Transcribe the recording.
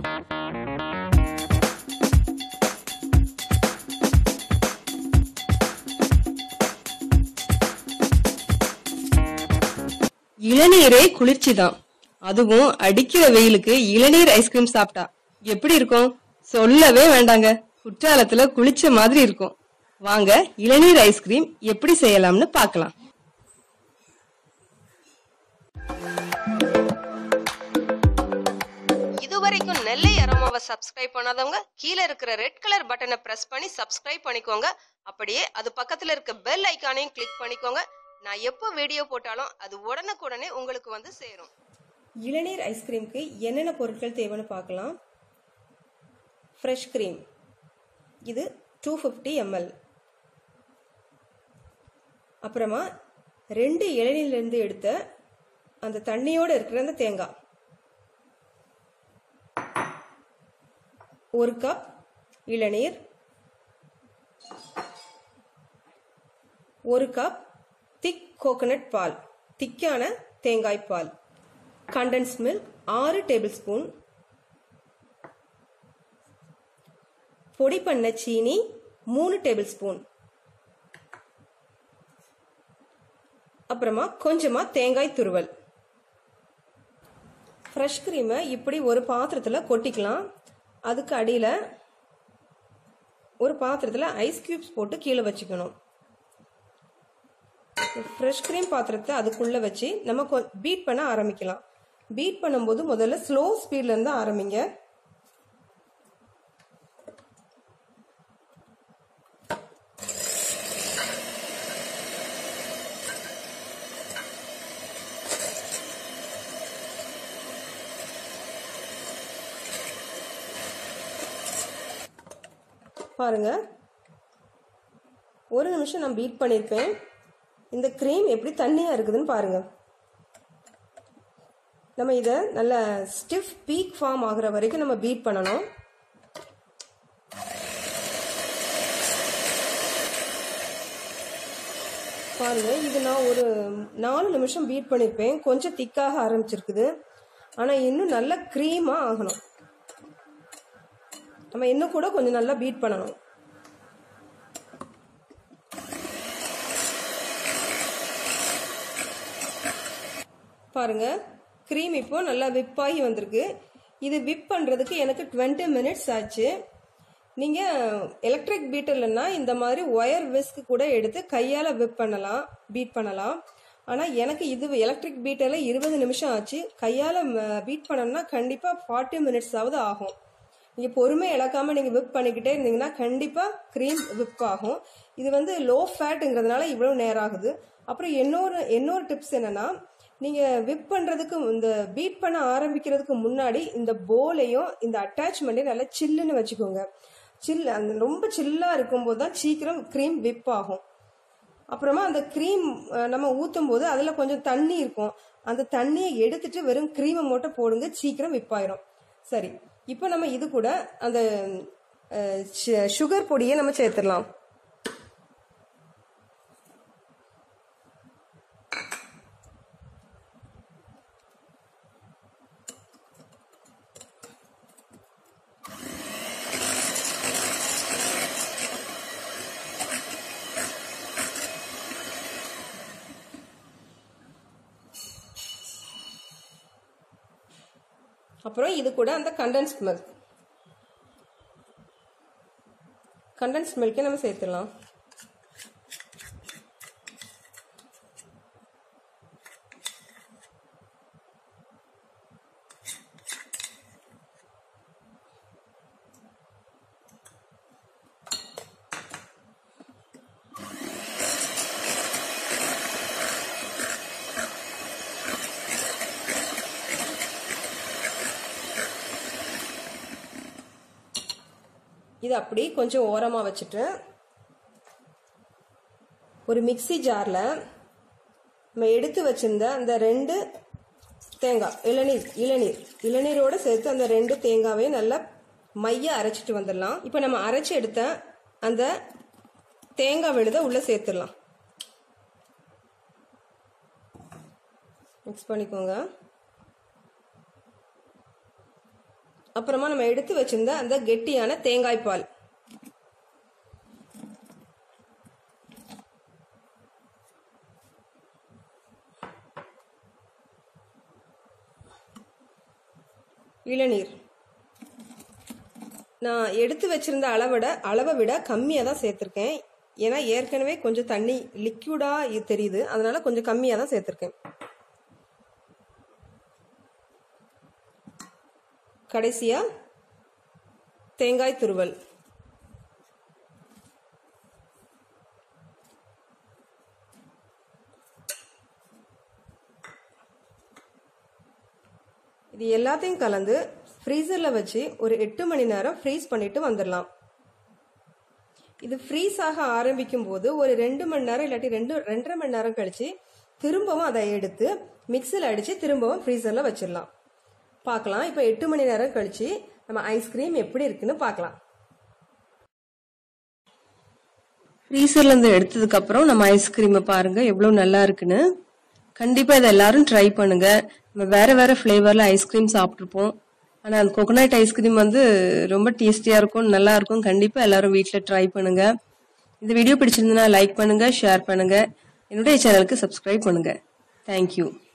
இளநீரே குளிர்ச்சி தான் அதுவும் அடிக்கிற வெயிலுக்கு இளநீர் ஐஸ்கிரீம் சாப்பிட்டா எப்படி இருக்கும் சொல்லவே வேண்டாங்க குற்றாலத்துல குளிச்ச மாதிரி இருக்கும் வாங்க இளநீர் ஐஸ்கிரீம் எப்படி செய்யலாம்னு பார்க்கலாம் இதுவரைக்கும் நெல்லை அரோமாவை சப்ஸ்கிரைப் பண்ணாதவங்க கீழே இருக்கிற ரெட் கலர் பட்டனை பிரஸ் பண்ணி சப்ஸ்கிரைப் பண்ணிக்கோங்க அப்படியே அது பக்கத்துல இருக்க பெல் ஐக்கானையும் கிளிக் பண்ணிக்கோங்க நான் எப்போ வீடியோ போட்டாலும் அது உடனுக்குடனே உங்களுக்கு வந்து சேரும் இளநீர் ஐஸ்கிரீமுக்கு என்னென்ன பொருட்கள் தேவைன்னு பார்க்கலாம் ஃப்ரெஷ் க்ரீம் இது டூ ஃபிஃப்டி எம்எல் அப்புறமா ரெண்டு இளநீர்லேருந்து எடுத்த அந்த தண்ணியோடு இருக்கிற அந்த தேங்காய் ஒரு கப் இளநீர் ஒரு கப் திக் கோகனட் பால் திக்கான தேங்காய் பால் கண்டன்ஸ் மில்க் ஆறு டேபிள் ஸ்பூன் பொடி பண்ண சீனி மூணு டேபிள் ஸ்பூன் அப்புறமா கொஞ்சமா தேங்காய் துருவல் ஃப்ரெஷ் க்ரீமை இப்படி ஒரு பாத்திரத்தில் கொட்டிக்கலாம் அதுக்கு அடியில் ஒரு பாத்திரத்தில் ஐஸ் கியூப்ஸ் போட்டு கீழே வச்சுக்கணும் ஃப்ரெஷ் க்ரீம் பாத்திரத்தை அதுக்குள்ளே வச்சு நம்ம பீட் பண்ண ஆரம்பிக்கலாம் பீட் பண்ணும்போது முதல்ல ஸ்லோ ஸ்பீட்ல இருந்து ஆரம்பிங்க பாருங்க ஒரு நிமிஷம் நான் பீட் பண்ணியிருப்பேன் இந்த க்ரீம் எப்படி தண்ணியாக இருக்குதுன்னு பாருங்க நம்ம இதை நல்ல ஸ்டிஃப் பீக் ஃபார்ம் ஆகுற வரைக்கும் நம்ம பீட் பண்ணணும் பாருங்க இது நான் ஒரு நாலு நிமிஷம் பீட் பண்ணியிருப்பேன் கொஞ்சம் திக்காக ஆரம்பிச்சிருக்குது ஆனால் இன்னும் நல்ல க்ரீமாக ஆகணும் நம்ம இன்னும் கூட கொஞ்சம் நல்லா பீட் பண்ணணும் பாருங்க க்ரீம் இப்போ நல்லா விப்பாகி வந்திருக்கு இது விப் பண்ணுறதுக்கு எனக்கு டுவெண்ட்டி மினிட்ஸ் ஆச்சு நீங்கள் எலக்ட்ரிக் பீட்டர்லன்னா இந்த மாதிரி ஒயர் விஸ்க் கூட எடுத்து கையால் விப் பண்ணலாம் பீட் பண்ணலாம் ஆனால் எனக்கு இது எலக்ட்ரிக் பீட்டரில் இருபது நிமிஷம் ஆச்சு கையால் பீட் பண்ணணும்னா கண்டிப்பாக ஃபார்ட்டி மினிட்ஸ் ஆகுது ஆகும் நீங்கள் பொறுமை இழக்காம நீங்கள் விப் பண்ணிக்கிட்டே இருந்தீங்கன்னா கண்டிப்பாக க்ரீம் விப் ஆகும் இது வந்து லோ ஃபேட்டுங்கிறதுனால இவ்வளோ நேரம் ஆகுது அப்புறம் இன்னொரு இன்னொரு டிப்ஸ் என்னன்னா நீங்கள் விப் பண்ணுறதுக்கு இந்த பீட் பண்ண ஆரம்பிக்கிறதுக்கு முன்னாடி இந்த போலையும் இந்த அட்டாச்மெண்ட்டையும் நல்லா சில்லுன்னு வச்சுக்கோங்க சில் அந்த ரொம்ப சில்லாக இருக்கும்போது தான் சீக்கிரம் க்ரீம் விப் ஆகும் அப்புறமா அந்த க்ரீம் நம்ம ஊற்றும் போது அதில் கொஞ்சம் தண்ணி இருக்கும் அந்த தண்ணியை எடுத்துட்டு வெறும் க்ரீமை மட்டும் போடுங்க சீக்கிரம் விப்பாயிரும் சரி இப்போ நம்ம இது கூட அந்த சுகர் பொடியை நம்ம சேர்த்துடலாம் அப்புறம் இது கூட அந்த கண்டன்ஸ் மில்க் கண்டன்ஸ் மில்க்கை நம்ம சேர்த்துடலாம் இது அப்படி கொஞ்சம் ஓரமாக வச்சுட்டு ஒரு மிக்சி ஜாரில் நம்ம எடுத்து வச்சிருந்த அந்த ரெண்டு தேங்காய் இளநீர் இளநீர் இளநீரோடு சேர்த்து அந்த ரெண்டு தேங்காவையும் நல்லா மைய அரைச்சிட்டு வந்துடலாம் இப்போ நம்ம அரைச்சி எடுத்த அந்த தேங்காய் விழுத உள்ளே சேர்த்துடலாம் மிக்ஸ் பண்ணிக்கோங்க அப்புறமா நம்ம எடுத்து வச்சிருந்த அந்த கெட்டியான தேங்காய் பால் இளநீர் நான் எடுத்து வச்சிருந்த அளவிட அளவை விட கம்மியாக தான் சேர்த்துருக்கேன் ஏன்னா ஏற்கனவே கொஞ்சம் தண்ணி லிக்யூடாக தெரியுது அதனால கொஞ்சம் கம்மியாக தான் சேர்த்துருக்கேன் கடைசியாக தேங்காய் துருவல் இது எல்லாத்தையும் கலந்து ஃப்ரீசரில் வச்சு ஒரு எட்டு மணி நேரம் ஃப்ரீஸ் பண்ணிட்டு வந்துடலாம் இது ஃப்ரீஸ் ஆக ஆரம்பிக்கும் போது ஒரு ரெண்டு மணி நேரம் இல்லாட்டி ரெண்டு ரெண்டரை மணி நேரம் கழிச்சு திரும்பவும் அதை எடுத்து மிக்சியில் அடித்து திரும்பவும் ஃப்ரீசரில் வச்சிடலாம் பார்க்கலாம் இப்போ எட்டு மணி நேரம் கழிச்சு நம்ம ஐஸ்கிரீம் எப்படி இருக்குன்னு பார்க்கலாம் ஃப்ரீசர்லேருந்து எடுத்ததுக்கப்புறம் நம்ம ஐஸ்கிரீமை பாருங்கள் எவ்வளோ நல்லா இருக்குன்னு கண்டிப்பாக இதை எல்லாரும் ட்ரை பண்ணுங்க நம்ம வேற வேற ஃப்ளேவரில் ஐஸ்கிரீம் சாப்பிட்ருப்போம் ஆனால் அந்த கோகோனட் ஐஸ்கிரீம் வந்து ரொம்ப டேஸ்டியாக இருக்கும் நல்லா இருக்கும் கண்டிப்பாக எல்லாரும் வீட்டில் ட்ரை பண்ணுங்க இந்த வீடியோ பிடிச்சிருந்ததுன்னா லைக் பண்ணுங்க ஷேர் பண்ணுங்க என்னுடைய சேனலுக்கு சப்ஸ்கிரைப் பண்ணுங்க தேங்க்யூ